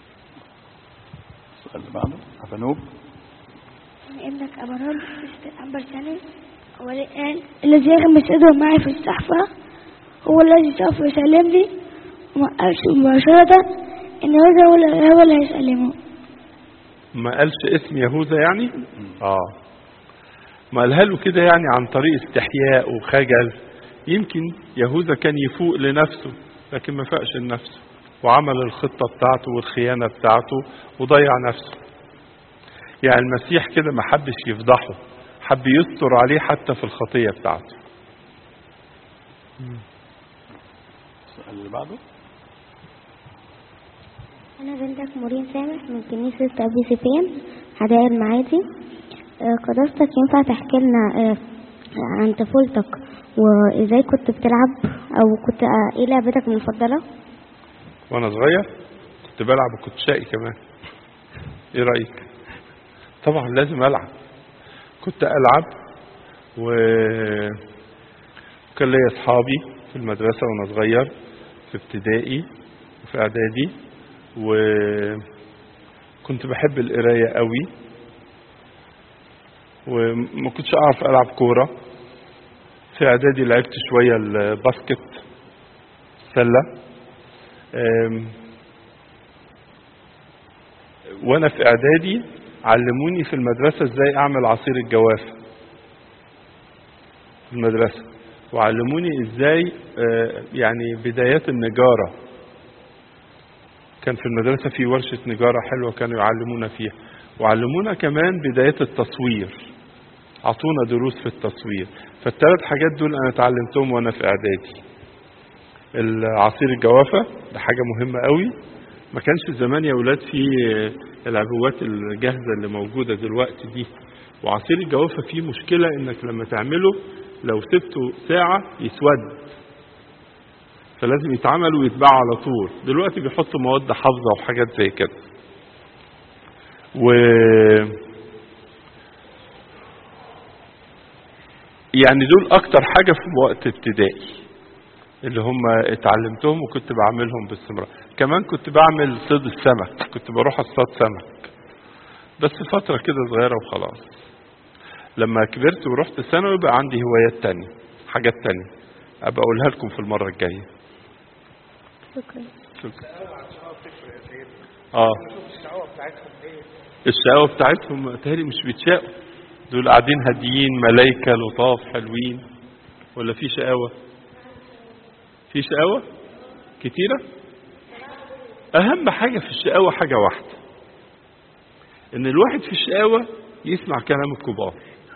السؤال اللي بعده أبانوب ابنك أبرار في الأنبر سنة هو اللي قال الذي يغمس إيده معي في الصحفة هو الذي سوف يسلم لي وما قالش مباشرة إن هذا هو اللي- هو اللي هيسلمه ما قالش اسم يهوذا يعني اه ما قالها له كده يعني عن طريق استحياء وخجل يمكن يهوذا كان يفوق لنفسه لكن ما فاقش لنفسه وعمل الخطة بتاعته والخيانة بتاعته وضيع نفسه يعني المسيح كده ما حبش يفضحه حب يستر عليه حتى في الخطية بتاعته السؤال اللي بعده أنا بنتك مورين سامح من كنيسة أبي سفيان حدائق المعادي آه، قداستك ينفع تحكي لنا آه، عن طفولتك وإزاي كنت بتلعب أو كنت آه، إيه لعبتك المفضلة؟ وانا صغير كنت بلعب وكنت شقي كمان ايه رايك طبعا لازم العب كنت العب و كان ليا اصحابي في المدرسه وانا صغير في ابتدائي وفي اعدادي وكنت بحب القرايه قوي وما كنتش اعرف العب كوره في اعدادي لعبت شويه الباسكت سله أم، وانا في اعدادي علموني في المدرسة ازاي اعمل عصير الجوافة في المدرسة وعلموني ازاي آه، يعني بدايات النجارة كان في المدرسة في ورشة نجارة حلوة كانوا يعلمونا فيها وعلمونا كمان بدايات التصوير عطونا دروس في التصوير فالثلاث حاجات دول انا اتعلمتهم وانا في اعدادي العصير الجوافة ده حاجة مهمة قوي ما كانش زمان يا ولاد في العبوات الجاهزة اللي موجودة دلوقتي دي وعصير الجوافة فيه مشكلة انك لما تعمله لو سبته ساعة يسود فلازم يتعمل ويتباع على طول دلوقتي بيحطوا مواد حافظة وحاجات زي كده و يعني دول اكتر حاجة في وقت ابتدائي اللي هم اتعلمتهم وكنت بعملهم باستمرار كمان كنت بعمل صيد السمك كنت بروح اصطاد سمك بس فترة كده صغيرة وخلاص لما كبرت ورحت ثانوي بقى عندي هوايات تانية حاجات تانية ابقى اقولها لكم في المرة الجاية شكرا شكرا اه الشقاوة بتاعتهم تهيألي مش بيتشاقوا دول قاعدين هاديين ملايكة لطاف حلوين ولا في شقاوة في شقاوة كتيرة أهم حاجة في الشقاوة حاجة واحدة إن الواحد في الشقاوة يسمع كلام الكبار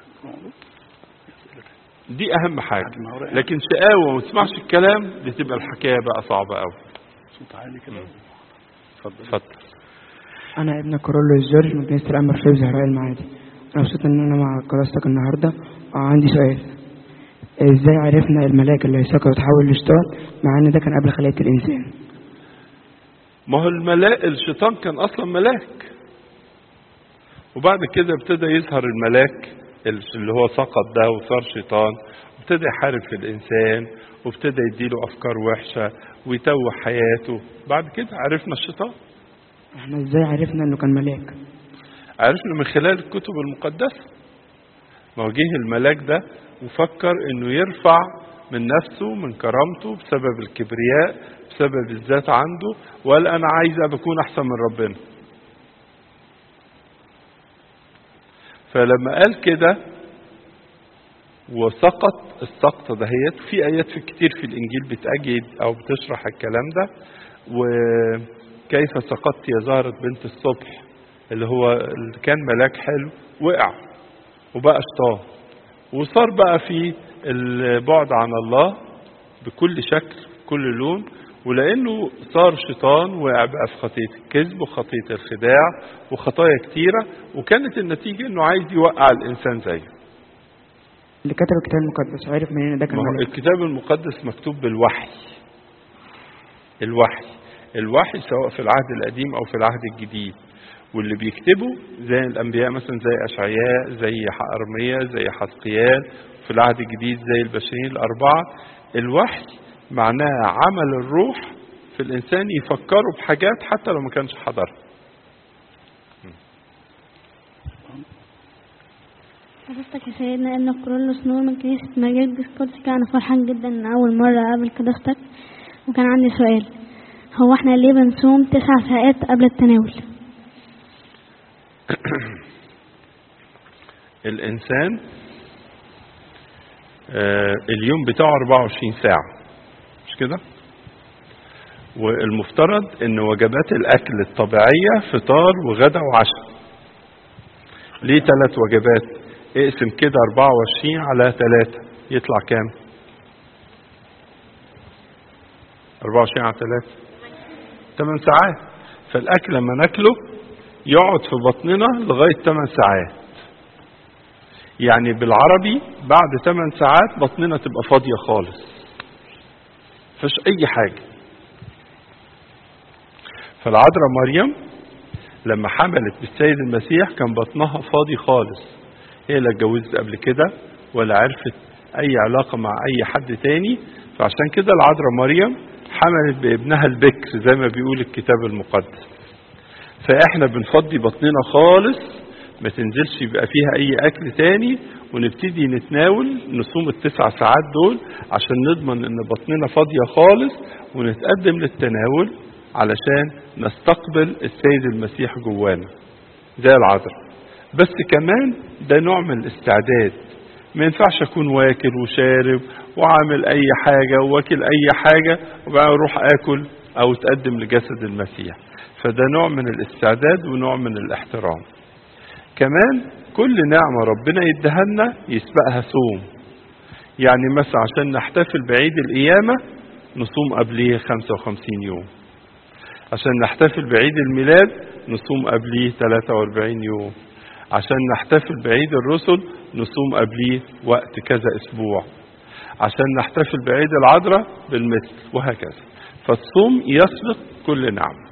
دي أهم حاجة لكن شقاوة وما تسمعش الكلام بتبقى الحكاية بقى صعبة أوي صوت عالي كده اتفضل اتفضل انا ابن كارولوس جورج من كنيسه الامر في زهراء المعادي انا مبسوط ان انا مع قداستك النهارده وعندي سؤال ازاي عرفنا الملاك اللي هيسكر وتحول لشيطان مع ان ده كان قبل خليقه الانسان ما هو الملاك الشيطان كان اصلا ملاك وبعد كده ابتدى يظهر الملاك اللي هو سقط ده وصار شيطان وابتدى يحارب في الانسان وابتدى يديله افكار وحشه ويتوه حياته بعد كده عرفنا الشيطان احنا ازاي عرفنا انه كان ملاك عرفنا من خلال الكتب المقدسه ما هو جه الملاك ده وفكر انه يرفع من نفسه من كرامته بسبب الكبرياء بسبب الذات عنده وقال انا عايز ابقى اكون احسن من ربنا فلما قال كده وسقط السقطة دهيت في آيات في كتير في الإنجيل بتأجد أو بتشرح الكلام ده وكيف سقطت يا زهرة بنت الصبح اللي هو اللي كان ملاك حلو وقع وبقى شيطان وصار بقى في البعد عن الله بكل شكل كل لون ولانه صار شيطان وقع بقى في خطيه الكذب وخطيه الخداع وخطايا كتيره وكانت النتيجه انه عايز يوقع الانسان زيه اللي كتب الكتاب المقدس عرف منين إن ده كان ما هو ملاك الكتاب المقدس مكتوب بالوحي الوحي الوحي سواء في العهد القديم او في العهد الجديد واللي بيكتبوا زي الانبياء مثلا زي اشعياء زي ارميا زي حزقيال في العهد الجديد زي البشرين الاربعه الوحي معناه عمل الروح في الانسان يفكروا بحاجات حتى لو ما كانش حضرها قداستك يا سيدنا ابن كرولوس نور من كنيسة مجال ديسكورسيكا أنا فرحان جدا إن أول مرة أقابل قداستك وكان عندي سؤال هو احنا ليه بنصوم تسع ساعات قبل التناول؟ الانسان آه، اليوم بتاعه 24 ساعة مش كده والمفترض ان وجبات الاكل الطبيعية فطار وغدا وعشاء ليه ثلاث وجبات اقسم كده 24 على 3 يطلع كام 24 على 3 8 ساعات فالاكل لما ناكله يقعد في بطننا لغايه 8 ساعات يعني بالعربي بعد 8 ساعات بطننا تبقى فاضيه خالص مفيش اي حاجه فالعذراء مريم لما حملت بالسيد المسيح كان بطنها فاضي خالص هي لا اتجوزت قبل كده ولا عرفت اي علاقة مع اي حد تاني فعشان كده العذراء مريم حملت بابنها البكر زي ما بيقول الكتاب المقدس فاحنا بنفضي بطننا خالص ما تنزلش يبقى فيها اي اكل تاني ونبتدي نتناول نصوم التسع ساعات دول عشان نضمن ان بطننا فاضية خالص ونتقدم للتناول علشان نستقبل السيد المسيح جوانا زي العذراء بس كمان ده نوع من الاستعداد ما ينفعش اكون واكل وشارب وعامل اي حاجة واكل اي حاجة وبعدين اروح اكل او اتقدم لجسد المسيح فده نوع من الاستعداد ونوع من الاحترام كمان كل نعمة ربنا يديها لنا يسبقها صوم يعني مثلا عشان نحتفل بعيد القيامة نصوم قبليه 55 يوم عشان نحتفل بعيد الميلاد نصوم قبليه 43 يوم عشان نحتفل بعيد الرسل نصوم قبليه وقت كذا اسبوع عشان نحتفل بعيد العذراء بالمثل وهكذا فالصوم يسبق كل نعمة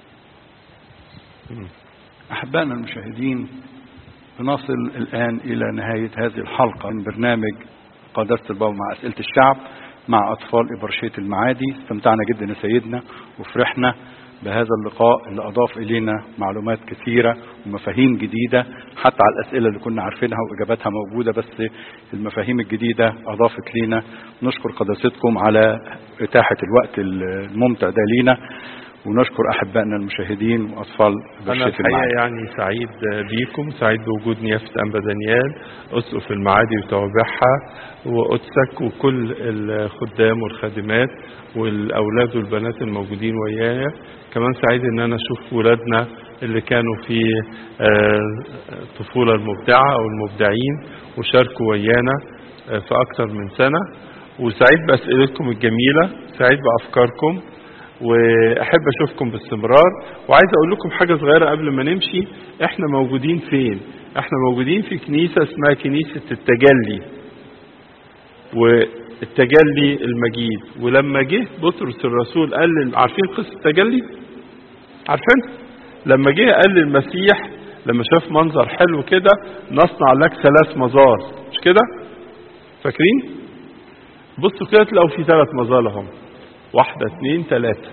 أحبائنا المشاهدين بنصل الآن إلى نهاية هذه الحلقة من برنامج قداسة البابا مع أسئلة الشعب مع أطفال إبرشية المعادي استمتعنا جدا يا سيدنا وفرحنا بهذا اللقاء اللي أضاف إلينا معلومات كثيرة ومفاهيم جديدة حتى على الأسئلة اللي كنا عارفينها وإجاباتها موجودة بس المفاهيم الجديدة أضافت لينا نشكر قداستكم على إتاحة الوقت الممتع ده لينا ونشكر أحبائنا المشاهدين وأطفال أنا برشية الحقيقة المعادي يعني سعيد بيكم سعيد بوجود نيافة أنبا دانيال أسقف المعادي وتوابعها وقدسك وكل الخدام والخادمات والأولاد والبنات الموجودين ويايا كمان سعيد إن أنا أشوف ولادنا اللي كانوا في آه، الطفولة المبدعة أو المبدعين وشاركوا ويانا آه، في أكتر من سنة وسعيد بأسئلتكم الجميلة سعيد بأفكاركم واحب اشوفكم باستمرار وعايز اقول لكم حاجه صغيره قبل ما نمشي احنا موجودين فين احنا موجودين في كنيسه اسمها كنيسه التجلي والتجلي المجيد ولما جه بطرس الرسول قال لل- عارفين قصه التجلي عارفين لما جه قال للمسيح لما شاف منظر حلو كده نصنع لك ثلاث مزار مش كده فاكرين بصوا كده تلاقوا في ثلاث مزار اهم واحدة اتنين تلاتة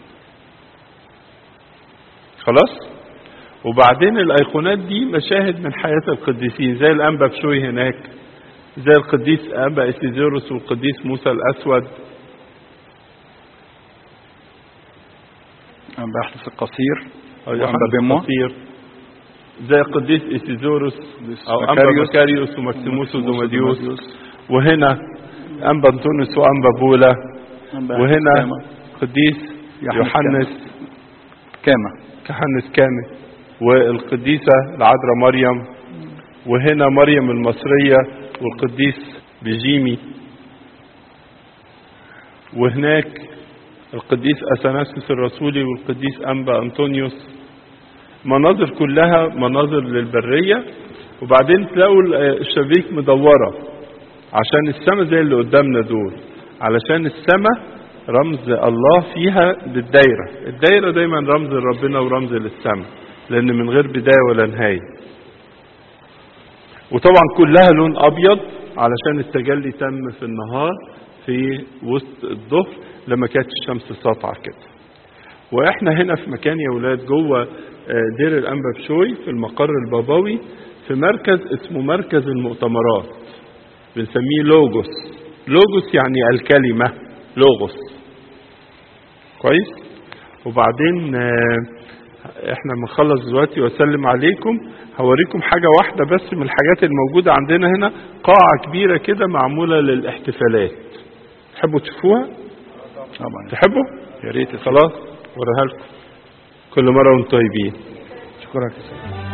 خلاص وبعدين الايقونات دي مشاهد من حياة القديسين زي الانبا بشوي هناك زي القديس انبا اسيزيروس والقديس موسى الاسود أنبا يحدث القصير أو وأنبا يوحنا بيموت. القصير زي القديس اسيزوروس او انبا مكاريوس. مكاريوس ومكسيموس ومكسيموس ودوماديوس ودوماديوس. وهنا انبا انطونيوس وانبا بولا أنبا وهنا كامة. قديس يوحنا يوحنس كامة كحنس كامل والقديسة العذراء مريم وهنا مريم المصرية والقديس بجيمي وهناك القديس أثناسيوس الرسولي والقديس أنبا أنطونيوس مناظر كلها مناظر للبرية وبعدين تلاقوا الشبيك مدورة عشان السماء زي اللي قدامنا دول علشان السماء رمز الله فيها بالدايرة الدايرة دايما رمز لربنا ورمز للسماء لأن من غير بداية ولا نهاية وطبعا كلها لون أبيض علشان التجلي تم في النهار في وسط الظهر لما كانت الشمس ساطعة كده واحنا هنا في مكان يا ولاد جوه آه، دير الانبا بشوي في المقر البابوي في مركز اسمه مركز المؤتمرات بنسميه لوجوس لوجوس يعني الكلمة لوغوس كويس وبعدين آه، احنا بنخلص دلوقتي واسلم عليكم هوريكم حاجة واحدة بس من الحاجات الموجودة عندنا هنا قاعة كبيرة كده معمولة للاحتفالات تحبوا تشوفوها؟ طبعا تحبوا؟ يا ريت خلاص وريها لكم كل مرة وانتم طيبين شكرا